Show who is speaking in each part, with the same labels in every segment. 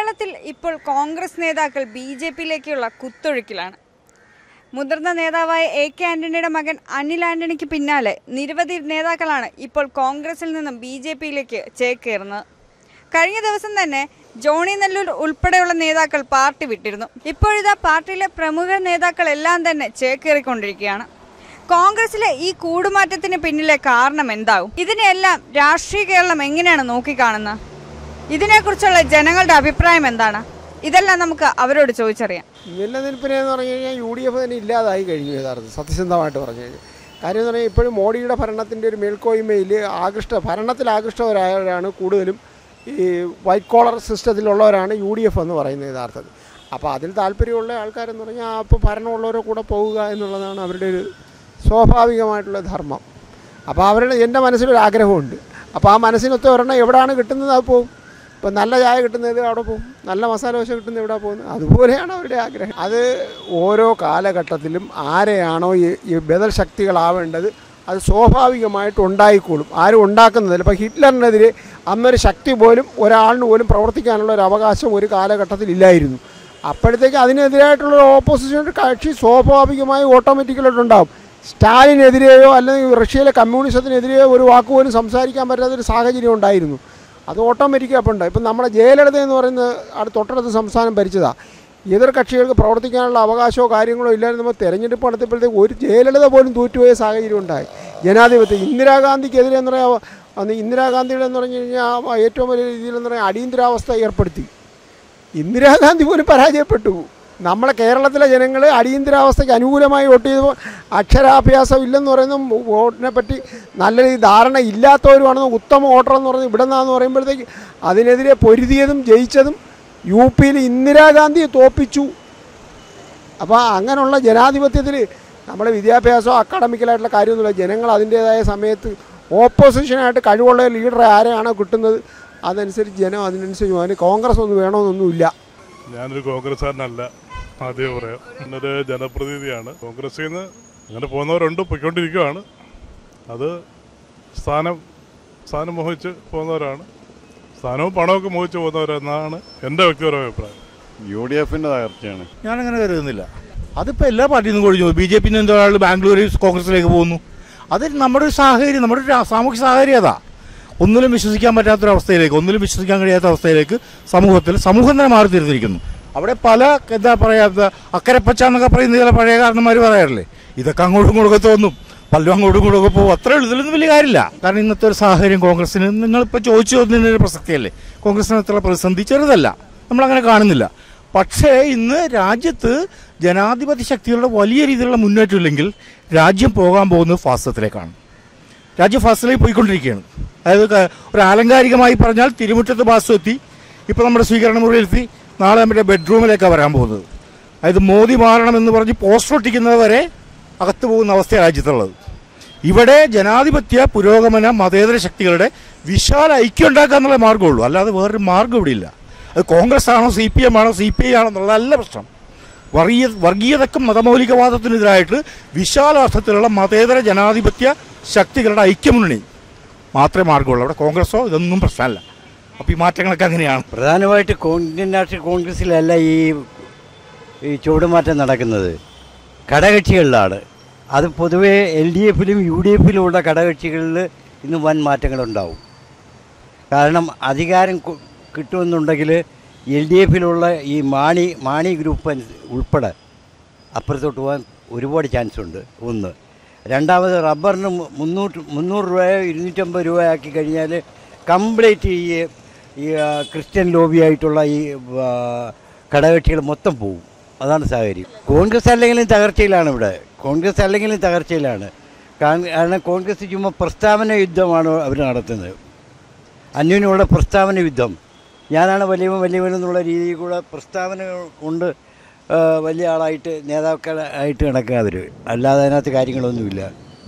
Speaker 1: കേരളത്തിൽ ഇപ്പോൾ കോൺഗ്രസ് നേതാക്കൾ ബി ജെ പിയിലേക്കുള്ള കുത്തൊഴുക്കിലാണ് മുതിർന്ന നേതാവായ എ കെ ആന്റണിയുടെ മകൻ അനിൽ ആന്റണിക്ക് പിന്നാലെ നിരവധി നേതാക്കളാണ് ഇപ്പോൾ കോൺഗ്രസിൽ നിന്നും ബി ജെ പിയിലേക്ക് ചേക്കേറുന്നത് കഴിഞ്ഞ ദിവസം തന്നെ ജോണി നെല്ലൂർ ഉൾപ്പെടെയുള്ള നേതാക്കൾ പാർട്ടി വിട്ടിരുന്നു ഇപ്പോഴിതാ പാർട്ടിയിലെ പ്രമുഖ നേതാക്കളെല്ലാം തന്നെ ചേക്കേറിക്കൊണ്ടിരിക്കുകയാണ് കോൺഗ്രസിലെ ഈ കൂടുമാറ്റത്തിന് പിന്നിലെ കാരണം എന്താകും ഇതിനെല്ലാം രാഷ്ട്രീയ കേരളം എങ്ങനെയാണ് നോക്കിക്കാണുന്നത് ഇതിനെക്കുറിച്ചുള്ള ജനങ്ങളുടെ അഭിപ്രായം എന്താണ് ഇതെല്ലാം നമുക്ക് അവരോട് ചോദിച്ചറിയാം
Speaker 2: നിലനിൽപ്പിനെ എന്ന് പറഞ്ഞു കഴിഞ്ഞാൽ യു ഡി എഫ് തന്നെ ഇല്ലാതായി കഴിഞ്ഞു യഥാർത്ഥം സത്യസന്ധമായിട്ട് പറഞ്ഞു കഴിഞ്ഞാൽ കാര്യം എന്ന് പറഞ്ഞാൽ ഇപ്പോഴും മോഡിയുടെ ഭരണത്തിൻ്റെ ഒരു മേൽക്കോയ്മയിൽ ആകൃഷ്ട ഭരണത്തിൽ ആകൃഷ്ടവരായവരാണ് കൂടുതലും ഈ വൈറ്റ് കോളർ സിസ്റ്റത്തിലുള്ളവരാണ് യു ഡി എഫ് എന്ന് പറയുന്നത് യഥാർത്ഥത്തിൽ അപ്പോൾ അതിൽ താല്പര്യമുള്ള ആൾക്കാരെന്ന് പറഞ്ഞാൽ അപ്പോൾ ഭരണമുള്ളവരെ കൂടെ പോവുക എന്നുള്ളതാണ് അവരുടെ ഒരു സ്വാഭാവികമായിട്ടുള്ള ധർമ്മം അപ്പോൾ അവരുടെ എൻ്റെ മനസ്സിലൊരു ആഗ്രഹമുണ്ട് അപ്പോൾ ആ മനസ്സിനൊത്ത ഒരെണ്ണം എവിടെയാണ് കിട്ടുന്നത് അത് പോകും ഇപ്പം നല്ല ചായ കിട്ടുന്നത് അവിടെ പോകും നല്ല മസാല ദോശ കിട്ടുന്നത് എവിടെ പോകുന്നത് അതുപോലെയാണ് അവരുടെ ആഗ്രഹം അത് ഓരോ കാലഘട്ടത്തിലും ആരെയാണോ ഈ ഈ ബദൽ ശക്തികളാവേണ്ടത് അത് സ്വാഭാവികമായിട്ട് ഉണ്ടായിക്കോളും ആരും ഉണ്ടാക്കുന്നതില്ല ഇപ്പോൾ ഹിറ്റ്ലറിനെതിരെ അന്നൊരു ശക്തി പോലും ഒരാളിന് പോലും പ്രവർത്തിക്കാനുള്ള ഒരു അവകാശം ഒരു കാലഘട്ടത്തിൽ ഇല്ലായിരുന്നു അപ്പോഴത്തേക്ക് അതിനെതിരായിട്ടുള്ള ഒരു ഓപ്പോസിഷൻ കക്ഷി സ്വാഭാവികമായി ഓട്ടോമാറ്റിക്കലായിട്ട് ഉണ്ടാകും സ്റ്റാലിനെതിരെയോ അല്ലെങ്കിൽ റഷ്യയിലെ കമ്മ്യൂണിസത്തിനെതിരെയോ ഒരു വാക്ക് പോലും സംസാരിക്കാൻ പറ്റാത്തൊരു സാഹചര്യം ഉണ്ടായിരുന്നു അത് ഓട്ടോമാറ്റിക്കായി അപ്പം ഉണ്ടായി ഇപ്പം നമ്മുടെ ജയലളിത എന്ന് പറയുന്നത് അവിടെ തൊട്ടടുത്ത സംസ്ഥാനം ഭരിച്ചതാണ് എതിർ കക്ഷികൾക്ക് പ്രവർത്തിക്കാനുള്ള അവകാശമോ കാര്യങ്ങളോ ഇല്ലായിരുന്നു നമ്മൾ തെരഞ്ഞെടുപ്പ് നടത്തിയപ്പോഴത്തേക്ക് ഒരു ജയലളിത പോലും തോറ്റുപോയ സാഹചര്യം ഉണ്ടായി ജനാധിപത്യം ഇന്ദിരാഗാന്ധിക്കെതിരെ എന്ന് പറയാ അന്ന് ഇന്ദിരാഗാന്ധിയുടെ എന്ന് പറഞ്ഞു കഴിഞ്ഞാൽ ആ ഏറ്റവും വലിയ രീതിയിൽ എന്ന് പറഞ്ഞാൽ അടിയന്തരാവസ്ഥ ഏർപ്പെടുത്തി ഇന്ദിരാഗാന്ധി പോലും പരാജയപ്പെട്ടു നമ്മളെ കേരളത്തിലെ ജനങ്ങൾ അടിയന്തരാവസ്ഥയ്ക്ക് അനുകൂലമായി വോട്ട് ചെയ്തപ്പോൾ അക്ഷരാഭ്യാസം ഇല്ലെന്ന് പറയുന്ന വോട്ടിനെ പറ്റി നല്ല രീതി ധാരണ ഇല്ലാത്തവരുമാണെന്ന് ഉത്തമ വോട്ടർ എന്ന് പറയുന്നത് ഇവിടെ നിന്നാന്ന് പറയുമ്പോഴത്തേക്ക് അതിനെതിരെ പൊരുതിയതും ജയിച്ചതും യു പിയിൽ ഇന്ദിരാഗാന്ധിയെ തോപ്പിച്ചു അപ്പോൾ അങ്ങനെയുള്ള ജനാധിപത്യത്തിൽ നമ്മുടെ വിദ്യാഭ്യാസമോ അക്കാഡമിക്കലായിട്ടുള്ള കാര്യമൊന്നുമില്ല ജനങ്ങൾ അതിൻ്റേതായ സമയത്ത് ഓപ്പോസിഷനായിട്ട് കഴിവുള്ള ലീഡറെ ആരെയാണോ കിട്ടുന്നത് അതനുസരിച്ച് ജനം അതിനനുസരിച്ച് അതിന് കോൺഗ്രസ് ഒന്നും വേണമെന്നൊന്നുമില്ല
Speaker 3: ഞാനൊരു കോൺഗ്രസ്സുകാരനല്ല ആദ്യമേ പറയാം എന്നൊരു ജനപ്രതിനിധിയാണ് കോൺഗ്രസ്സിൽ നിന്ന് അങ്ങനെ പോകുന്നവരുണ്ട് പൊയ്ക്കൊണ്ടിരിക്കുകയാണ് അത് സ്ഥാനം സ്ഥാനം മോഹിച്ച് പോകുന്നവരാണ് സ്ഥാനവും പണമൊക്കെ മോഹിച്ച് പോകുന്നവരെന്നാണ് എൻ്റെ വ്യക്തിപരമായ അഭിപ്രായം
Speaker 4: യു ഡി എഫിൻ്റെ തകർച്ചയാണ്
Speaker 5: ഞാനങ്ങനെ കരുതുന്നില്ല അതിപ്പോൾ എല്ലാ പാർട്ടിയിൽ നിന്നും കൊഴിഞ്ഞു ബി ജെ പിന്ന് എന്തോ ആൾ ബാംഗ്ലൂർ കോൺഗ്രസിലേക്ക് പോകുന്നു അത് നമ്മുടെ ഒരു സാഹചര്യം നമ്മുടെ ഒരു സാമൂഹ്യ സാഹചര്യം അതാ ഒന്നിലും വിശ്വസിക്കാൻ പറ്റാത്തൊരവസ്ഥയിലേക്ക് ഒന്നിലും വിശ്വസിക്കാൻ കഴിയാത്ത അവസ്ഥയിലേക്ക് സമൂഹത്തിൽ സമൂഹം തന്നെ മാറി തീർന്നിരിക്കുന്നു അവിടെ പല എന്താ പറയാ അക്കരപ്പച്ച എന്നൊക്കെ പറയുന്ന ചില പഴയ കാരണന്മാർ പറയാറില്ലേ ഇതൊക്കെ അങ്ങോട്ടും ഇങ്ങോട്ടൊക്കെ തോന്നും പലരും അങ്ങോട്ടും ഇങ്ങോട്ടൊക്കെ പോകും അത്രേ ഉള്ളൂ ഇതിലൊന്നും വലിയ കാര്യമില്ല കാരണം ഇന്നത്തെ ഒരു സാഹചര്യം കോൺഗ്രസിന് നിങ്ങളിപ്പോൾ ചോദിച്ചു ചോദിച്ചതിൻ്റെ ഒരു പ്രസക്തിയല്ലേ കോൺഗ്രസിന് അത്ര പ്രതിസന്ധി ചെറുതല്ല നമ്മളങ്ങനെ കാണുന്നില്ല പക്ഷേ ഇന്ന് രാജ്യത്ത് ജനാധിപത്യ ശക്തികളുടെ വലിയ രീതിയിലുള്ള മുന്നേറ്റമില്ലെങ്കിൽ രാജ്യം പോകാൻ പോകുന്നത് ഫാസത്തിലേക്കാണ് രാജ്യം ഫാസത്തിലേക്ക് പോയിക്കൊണ്ടിരിക്കുകയാണ് അതായത് ക- ഒരു ആലങ്കാരികമായി പറഞ്ഞാൽ തിരുമുറ്റത്ത് ബാസ് എത്തി ഇപ്പോൾ നമ്മുടെ സ്വീകരണ മുറിയിലെത്തി നാളെ നമ്മുടെ ബെഡ്റൂമിലേക്കാണ് വരാൻ പോകുന്നത് അതായത് മോദി മാറണം എന്ന് പറഞ്ഞ് പോസ്റ്റർ ഒട്ടിക്കുന്നത് വരെ അകത്ത് പോകുന്ന അവസ്ഥയാണ് രാജ്യത്തുള്ളത് ഇവിടെ ജനാധിപത്യ പുരോഗമന മതേതര ശക്തികളുടെ വിശാല ഐക്യം ഉണ്ടാക്കുക എന്നുള്ള മാർഗ്ഗമുള്ളൂ അല്ലാതെ വേറൊരു മാർഗ്ഗം ഇവിടെ ഇല്ല അത് കോൺഗ്രസ് ആണോ സി പി എം ആണോ സി പി ഐ ആണോ എന്നുള്ളതല്ല പ്രശ്നം വർഗീയ വർഗീയതക്കും മതമൗലികവാദത്തിനെതിരായിട്ട് വിശാലാർത്ഥത്തിലുള്ള മതേതര ജനാധിപത്യ ശക്തികളുടെ ഐക്യമുന്നണി മാത്രമേ മാർഗമുള്ളൂ അവിടെ കോൺഗ്രസോ ഇതൊന്നും പ്രശ്നമല്ല അപ്പോൾ ഈ മാറ്റങ്ങളൊക്കെ അങ്ങനെയാണ്
Speaker 6: പ്രധാനമായിട്ട് കോ- ഇന്ത്യൻ നാഷണൽ കോൺഗ്രസിലല്ല ഈ ഈ ചുവടുമാറ്റം നടക്കുന്നത് ഘടകക്ഷികളിലാണ് അത് പൊതുവേ എൽ ഡി എഫിലും യു ഡി എഫിലും ഉള്ള ഘടകക്ഷികളിൽ ഇന്ന് വൻ മാറ്റങ്ങളുണ്ടാവും കാരണം അധികാരം കു- കിട്ടുമെന്നുണ്ടെങ്കിൽ എൽ ഡി എഫിലുള്ള ഈ മാണി മാണി ഗ്രൂപ്പ് അനു- ഉൾപ്പെടെ അപ്പുറത്തോട്ട് പോകാൻ ഒരുപാട് ചാൻസ് ഉണ്ട് ഒന്ന് രണ്ടാമത് റബ്ബറിന് മു- മുന്നൂറ് മുന്നൂറ് രൂപയോ ഇരുന്നൂറ്റമ്പത് രൂപയാക്കി കഴിഞ്ഞാൽ കംപ്ലീറ്റ് ഈ ഈ ആ, ക്രിസ്ത്യൻ ലോബിയായിട്ടുള്ള ഈ ആ, ഘടകകക്ഷികൾ മൊത്തം പോകും അതാണ് സാഹചര്യം കോൺഗ്രസ് അല്ലെങ്കിലും തകർച്ചയിലാണ് ഇവിടെ കോൺഗ്രസ് അല്ലെങ്കിലും തകർച്ചയിലാണ് കാരണം കാരണം കോൺഗ്രസ് ചുമ്മാ പ്രസ്താവന യുദ്ധമാണ് അവർ നടത്തുന്നത് അന്യോന്യമുള്ള പ്രസ്താവന യുദ്ധം ഞാനാണ് വലിയവൻ വലിയവൻ എന്നുള്ള രീതിയിൽ കൂടെ പ്രസ്താവന കൊണ്ട് ആ, വലിയ ആളായിട്ട് നേതാക്കളായിട്ട് നടക്കുക അവർ അല്ലാതെ അതിനകത്ത് കാര്യങ്ങളൊന്നുമില്ല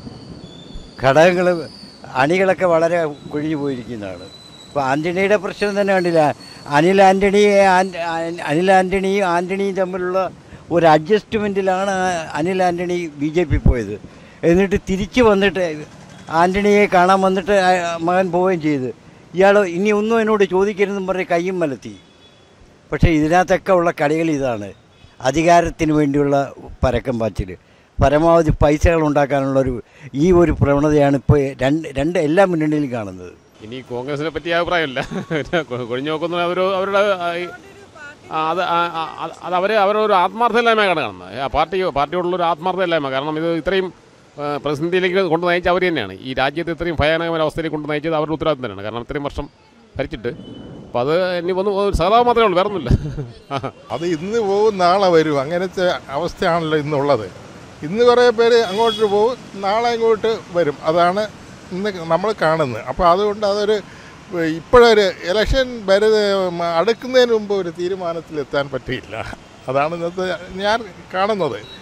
Speaker 6: ഘടകങ്ങൾ അണികളൊക്കെ വളരെ കൊഴിഞ്ഞു പോയിരിക്കുന്നതാണ് ഇപ്പോൾ ആൻ്റണിയുടെ പ്രശ്നം തന്നെ കണ്ടില്ല അനിൽ ആൻ്റണിയെ ആൻ- ആൻ- അനിൽ ആൻ്റണിയും ആൻ്റണിയും തമ്മിലുള്ള ഒരു അഡ്ജസ്റ്റ്മെൻറ്റിലാണ് Anil Antony B J P പോയത് എന്നിട്ട് തിരിച്ച് വന്നിട്ട് ആൻ്റണിയെ കാണാൻ വന്നിട്ട് ആ- മകൻ പോവുകയും ചെയ്ത് ഇയാൾ ഇനി ഒന്നും എന്നോട് ചോദിക്കരുതെന്നും പറഞ്ഞ് കയ്യും മലത്തി പക്ഷേ ഇതിനകത്തൊക്കെ ഉള്ള കളികൾ ഇതാണ് അധികാരത്തിന് വേണ്ടിയുള്ള പരക്കം പാച്ചിൽ പരമാവധി പൈസകൾ ഉണ്ടാക്കാനുള്ളൊരു ഈ ഒരു പ്രവണതയാണ് ഇപ്പോൾ രണ്ട് രണ്ട് എല്ലാ മുന്നണിയിലും കാണുന്നത്
Speaker 7: ഇനി കോൺഗ്രസിനെ പറ്റി അഭിപ്രായമില്ല കൊ- കൊഴിഞ്ഞു നോക്കുന്ന അവർ അവരുടെ ആ, ഈ, ആ, അത് ആ, ആ, അത് അത് അവർ അവരൊരു ആത്മാർത്ഥമില്ലായ്മയാണ് കാണുന്നത് ആ പാർട്ടി പാർട്ടിയോടുള്ളൊരു ആത്മാർത്ഥമില്ലായ്മ കാരണം ഇത് ഇത്രയും ആ, പ്രതിസന്ധിയിലേക്ക് കൊണ്ട് നയിച്ച അവർ തന്നെയാണ് ഈ രാജ്യത്ത് ഇത്രയും ഭയാനകമായ അവസ്ഥയിലേക്ക് കൊണ്ട് നയിച്ചത് അവരുടെ ഉത്തരവാദിത്തം തന്നെയാണ് കാരണം ഇത്രയും വർഷം ഭരിച്ചിട്ട് അപ്പോൾ അത് ഇനി ഒന്ന് ഒരു സഹതാപം മാത്രമേ ഉള്ളൂ വേറൊന്നുമില്ല
Speaker 8: അത് ഇന്ന് പോകും നാളെ വരും അങ്ങനത്തെ അവസ്ഥയാണല്ലോ ഇന്നുള്ളത് ഇന്ന് കുറേ പേര് അങ്ങോട്ട് പോകും നാളെ ഇങ്ങോട്ട് വരും അതാണ് ഇന്ന് നമ്മൾ കാണുന്നത് അപ്പോൾ അതുകൊണ്ട് അതൊരു ഇപ്പോഴൊരു ഇലക്ഷൻ വരുന്ന അടുക്കുന്നതിന് മുമ്പ് ഒരു തീരുമാനത്തിലെത്താൻ പറ്റിയില്ല അതാണ് ഇന്നത്തെ ഞാൻ കാണുന്നത്